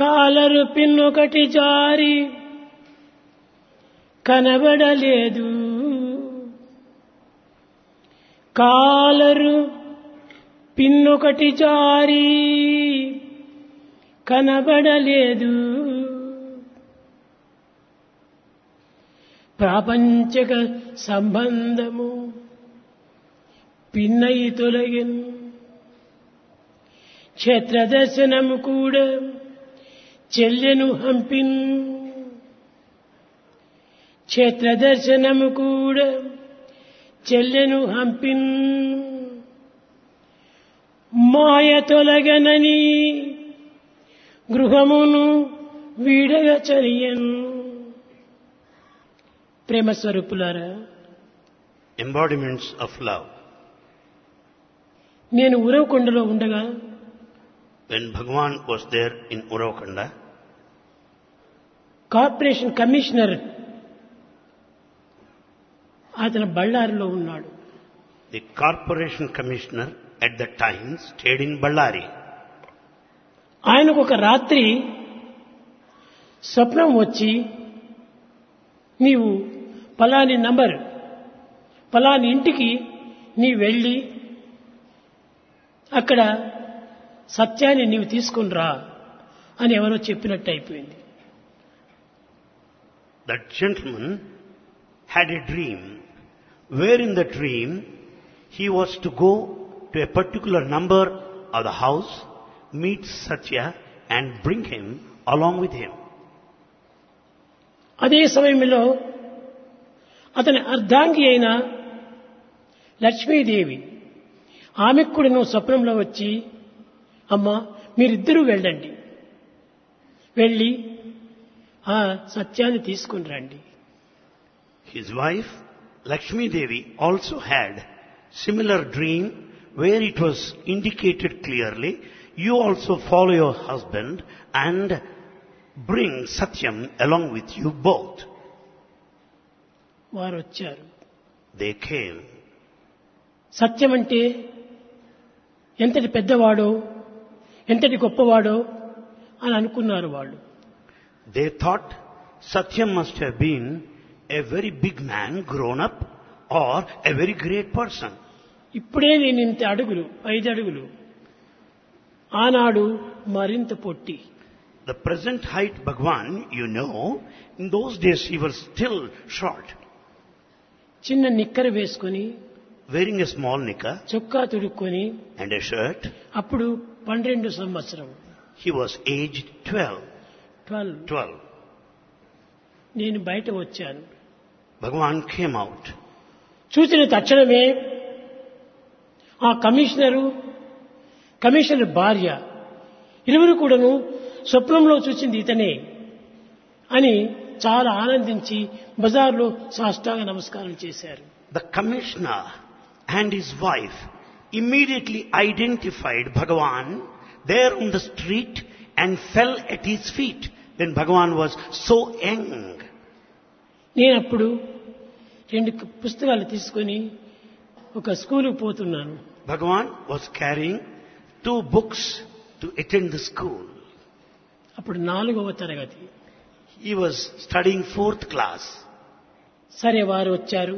Collar పిన్నొకటి జారి కనబడలేదు collar పిన్నొకటి జారి కనబడలేదు ప్రాపంచక సంబంధము పిన్నై తొలగిన్ క్షేత్రదర్శనము కూడా చెల్లెను హంపిన్ క్షేత్రదర్శనము కూడా చెల్లెను హంపిన్ మాయ తొలగనని గృహమును వీడగ చరియన్ ప్రేమ స్వరూపులారా embodiments of love. నేను ఉరవకొండలో ఉండగా When Bhagavan was there in Uravakanda, corporation commissioner అతను బళ్ళారిలో ఉన్నాడు the corporation commissioner at that time stayed in Ballari. ఆయనకు ఒక రాత్రి స్వప్నం వచ్చి నీవు పలాని నంబర్ పలాని ఇంటికి నీ వెళ్ళి అక్కడ సత్యాన్ని నీవు తీసుకుని రా అని ఎవరో చెప్పినట్టు అయిపోయింది That gentleman had a dream, where in the dream he was to go to a particular number of the house, meet Satya and bring him along with him. అదే సమయంలో అతని అర్ధాంగి అయిన లక్ష్మీదేవి ఆమెకు కూడా నువ్వు స్వప్నంలో వచ్చి అమ్మా మీరిద్దరూ వెళ్ళండి వెళ్ళి ఆ సత్యాన్ని తీసుకుని రండి His wife, Lakshmi Devi, also had similar dream where it was indicated clearly, you also follow your husband and bring Satyam along with you both. వారు వచ్చారు They came. సత్యం అంటే ఎంతటి పెద్దవాడో ఎంతటి గొప్పవాడో అని అనుకున్నారు వాళ్ళు They thought Satyam must have been a very big man grown up or a very great person. ఇప్పుడే నేను ఇంత అడుగులు ఐదు అడుగులు ఆనాడు మరింత పొట్టి The present height Bhagwan, you know, in those days he was still short, చిన్న నిక్కర వేసుకొని wearing a small knicker చొక్కా తుడుక్కొని and a shirt. అప్పుడు పన్నెండు సంవత్సరం He was aged 12. ట్వెల్వ్ 12. నేను బయట వచ్చాను Bhagwan came out. చూసిన తక్షణమే ఆ కమిషనరు కమిషనర్ భార్య ఇరువురు కూడాను స్వప్నంలో చూసింది ఇతనే అని చాలా ఆనందించి బజార్లో సాష్టాంగ నమస్కారం చేశారు The commissioner and his wife immediately identified Bhagavan there on the street and fell at his feet when Bhagavan was so young. నేను అప్పుడు రెండు పుస్తకాలు తీసుకొని ఒక స్కూలుకు పోతున్నాను Bhagavan was carrying two books to attend the school. అప్పుడు నాలుగవ తరగతి He was studying fourth class. సరే వారు వచ్చారు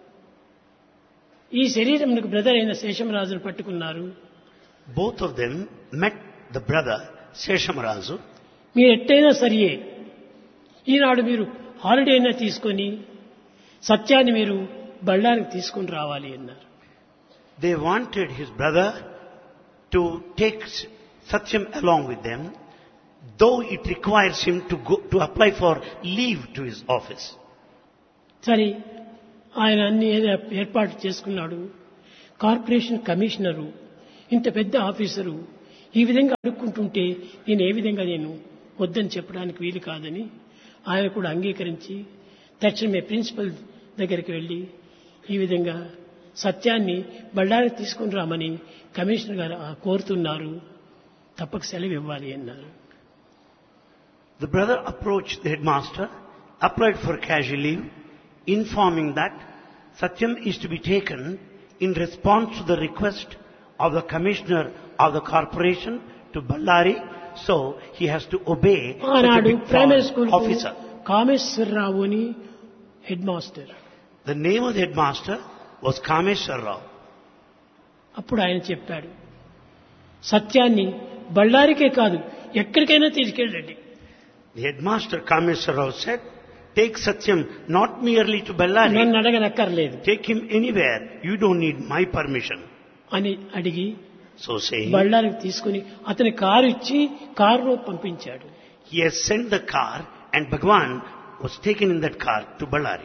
ఈ శరీరంకు బ్రదర్ అయిన శేషమరాజును పట్టుకున్నారు Both of them met the brother Seshamarazu. మీరు ఎట్టయినా సరియే ఈనాడు మీరు హాలిడే అయినా తీసుకొని సత్యాన్ని మీరు బళ్ళారికి తీసుకొని రావాలి అన్నారు They wanted his brother to take Satyam along with them, though it requires him to go to apply for leave to his office. సరే ఆయన అన్ని ఏదో ఏర్పాటు చేసుకున్నాడు కార్పొరేషన్ కమిషనరు ఇంత పెద్ద ఆఫీసరు ఈ విధంగా అడుక్కుంటుంటే నేను ఏ విధంగా నేను వద్దని చెప్పడానికి వీలు కాదని ఆయన కూడా అంగీకరించి తక్షణమే ప్రిన్సిపల్ దగ్గరికి వెళ్ళి ఈ విధంగా సత్యాన్ని బళ్ళారికి తీసుకుని రామని కమిషనర్ గారు ఆ కోరుతున్నారు తప్పక సెలవు ఇవ్వాలి అన్నారు The brother approached the headmaster, applied for casual leave, informing that Satyam is to be taken in response to the request of the commissioner of the corporation to Ballari so he has to obey such a ఆనాడు big primary foreign school officer. Kameswararao అని head master The name of the headmaster was Kameshwar Rao. అప్పుడు ఆయన చెప్పాడు సత్యాన్ని బళ్ళారికే కాదు ఎక్కడికైనా తీసుకెళ్ళండి The headmaster Kameshwar Rao said, take Satyam not merely to Bellari, నన్ను అడగనక్కర్లేదు take him anywhere. You don't need my permission. అని అడిగి So saying, బళ్ళారికి తీసుకుని అతని కారు ఇచ్చి కారులో పంపించాడు he has sent the car and Bhagwan was taken in that car to Bellari.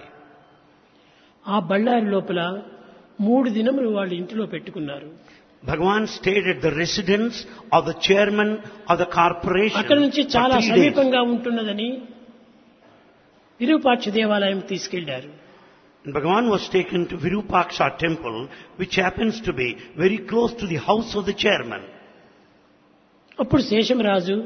ఆ బళ్ళారి లోపల మూడు దినములు వాళ్ళు ఇంటిలో పెట్టుకున్నారు Bhagwan stayed at the residence of the chairman of the corporation అక్కడి నుంచి for చాలా three days. సమీపంగా ఉంటున్నదని విరూపాక్ష దేవాలయం తీసుకెళ్లారు And Bhagavan was taken to Virupaksha temple, which happens to be very close to the house of the chairman. అప్పుడు శేషమరాజు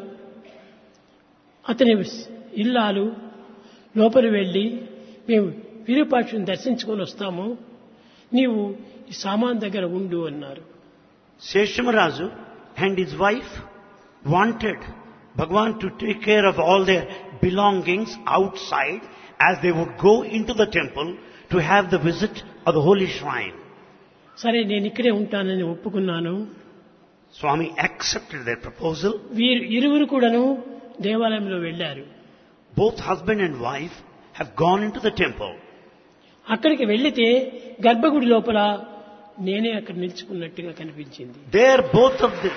అతని ఇల్లాలు లోపలి వెళ్ళి మేము విరూపాక్షుని దర్శించుకొని వస్తాము నీవు ఈ సామాన్ దగ్గర ఉండు అన్నారు Seshamarazu and his wife wanted Bhagavan to take care of all their belongings outside as they would go into the temple to have the visit of the holy shrine. సరే నేను ఇక్కడే ఉంటానని ఒప్పుకున్నాను Swami accepted their proposal. వీరు ఇరువురు కూడాను దేవాలయంలో వెళ్ళారు Both husband and wife have gone into the temple. అక్కడికి వెళ్లితే గర్భగుడి లోపల నేనే అక్కడ నిలుచుకున్నట్టుగా కనిపించింది There both of them,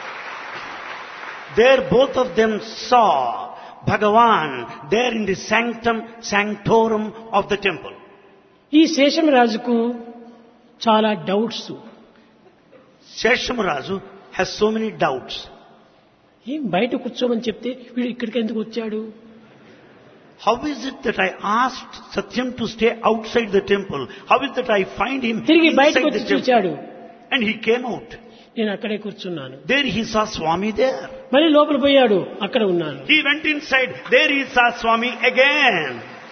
there both of them saw Bhagavan there in the sanctum sanctorum of the temple. ఈ శేషమరాజుకు చాలా doubts Seshamarazu has so many doubts. ఏం బయట కూర్చోమని చెప్తే వీడు ఇక్కడికి ఎందుకు వచ్చాడు How is it that I asked Satyam to stay outside the temple? How is it that I find him తిరిగి బయటకు inside వచ్చి the temple? చూచాడు And he came out. నేను అక్కడే కూర్చున్నాను There he saw Swami there. మళ్ళీ లోపల పోయాడు అక్కడ ఉన్నాను He went inside. There he saw Swami again.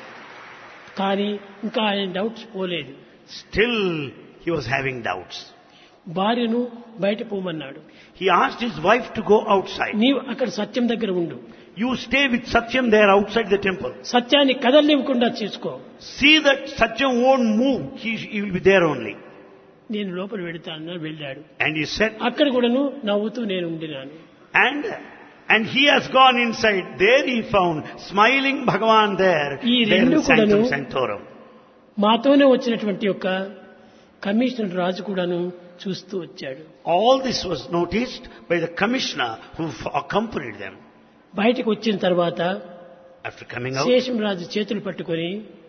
కానీ ఇంకా ఆయన డౌట్స్ పోలేదు Still he was having doubts. భార్యను బయట పోమన్నాడు He asked his wife to go outside. నీవు అక్కడ సత్యం దగ్గర ఉండు You stay with Satyam there outside the temple. సత్యాన్ని కదలనివ్వకుండా చూసుకో See that Satyam won't move. He, he will be there only. నేను లోపల వెళతానని వెళ్ళాడు And he said, అక్కడ కూడాను నవ్వుతూ నేను ఉండినాను and and he has gone inside. There he found smiling Bhagavan there. ఈ There రెండు in Sanctum కూడాను Sanctorum. మాతోనే వచ్చినటువంటి యొక్క కమిషనర్ రాజు కూడాను చూస్తూ వచ్చాడు All this was noticed by the commissioner who f- accompanied them. బయటకు వచ్చిన తర్వాత After coming out, శేషం రాజు చేతులు పట్టుకొని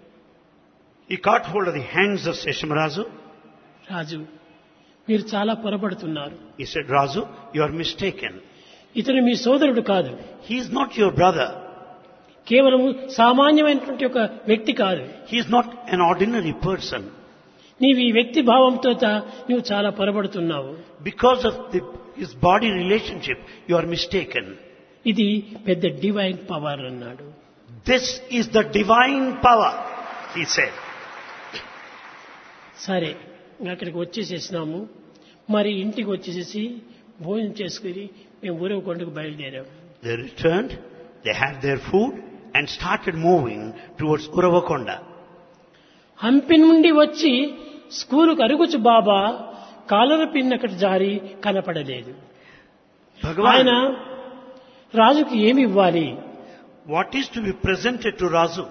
he caught hold of the hands of Seshamarazu. రాజు మీరు చాలా పొరపడుతున్నారు He said, Razu, you are mistaken. ఇతను మీ సోదరుడు కాదు He is not your brother. కేవలము సామాన్యమైనటువంటి ఒక వ్యక్తి కాదు He is not an ordinary person. నీవు ఈ వ్యక్తి భావంతో తా- నువ్వు చాలా పొరపడుతున్నావు Because of the, his body relationship, you are mistaken. ఇది పెద్ద డివైన్ పవర్ అన్నాడు This is the divine power, he said. సరే ఇంకా అక్కడికి వచ్చేసేసినాము మరి ఇంటికి వచ్చేసేసి భోజనం చేసుకుని మేము ఊరవ కొండకు బయలుదేరాము They returned, they had their food and started moving towards Uravakonda. Hampi నుండి వచ్చి స్కూలుకు అరుగుచు బాబా కాలర పిన్ అక్కడ జారి కనపడలేదు ఆయన Bhagavan, రాజుకి ఏమి ఇవ్వాలి what is to be presented to Razu?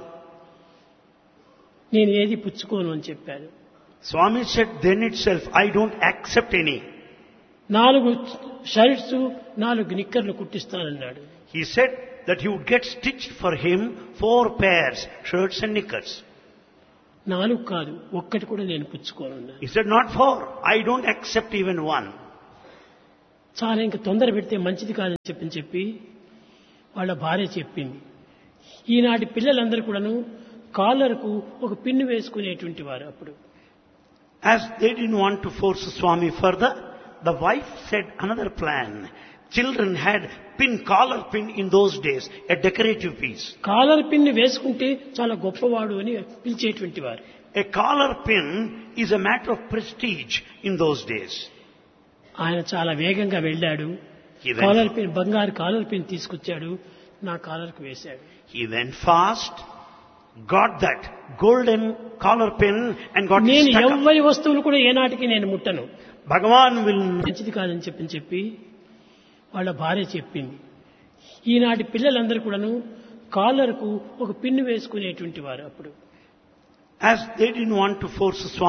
నేను ఏది పుచ్చుకోను అని చెప్పాను Swami said then itself, I don't accept any. నాలుగు షర్ట్స్ నాలుగు నిక్కర్లు కుట్టిస్తానన్నాడు He said that he would get stitched for him four pairs, shirts and knickers. నాలుగు కాదు ఒక్కటి కూడా నేను పుచ్చుకోనున్నాను He said, not four. I don't accept even one. చాలా ఇంకా తొందర పెడితే మంచిది కాదని చెప్పని చెప్పి వాళ్ళ భార్య చెప్పింది ఈనాటి పిల్లలందరూ కూడాను కాలర్కు ఒక పిన్ను వేసుకునేటువంటి వారు అప్పుడు As they didn't want to force Swami further, the wife said another plan. Children had pin, collar pin in those days, a decorative piece. Collar pin వేసుకుంటే చాలా గొప్పవాడు అని పిలిచేటువంటి వారు A collar pin is a matter of prestige in those days. ఆయన చాలా వేగంగా వెళ్ళాడు He collar went, pin బంగారు కాలర్ పిన్ తీసుకొచ్చాడు నా కాలర్కు వేశాడు he went fast, got that golden collar pin and got it నేను stuck up. ఎవ్వరి వస్తువులు కూడా ఏనాటికి నేను ముట్టను Bhagavan will మంచిది కాదని చెప్పి చెప్పి వాళ్ళ భార్య చెప్పింది ఈనాటి పిల్లలందరూ కూడాను కాలర్కు ఒక పిన్ను వేసుకునేటువంటి వారు అప్పుడు As they didn't want to force Swami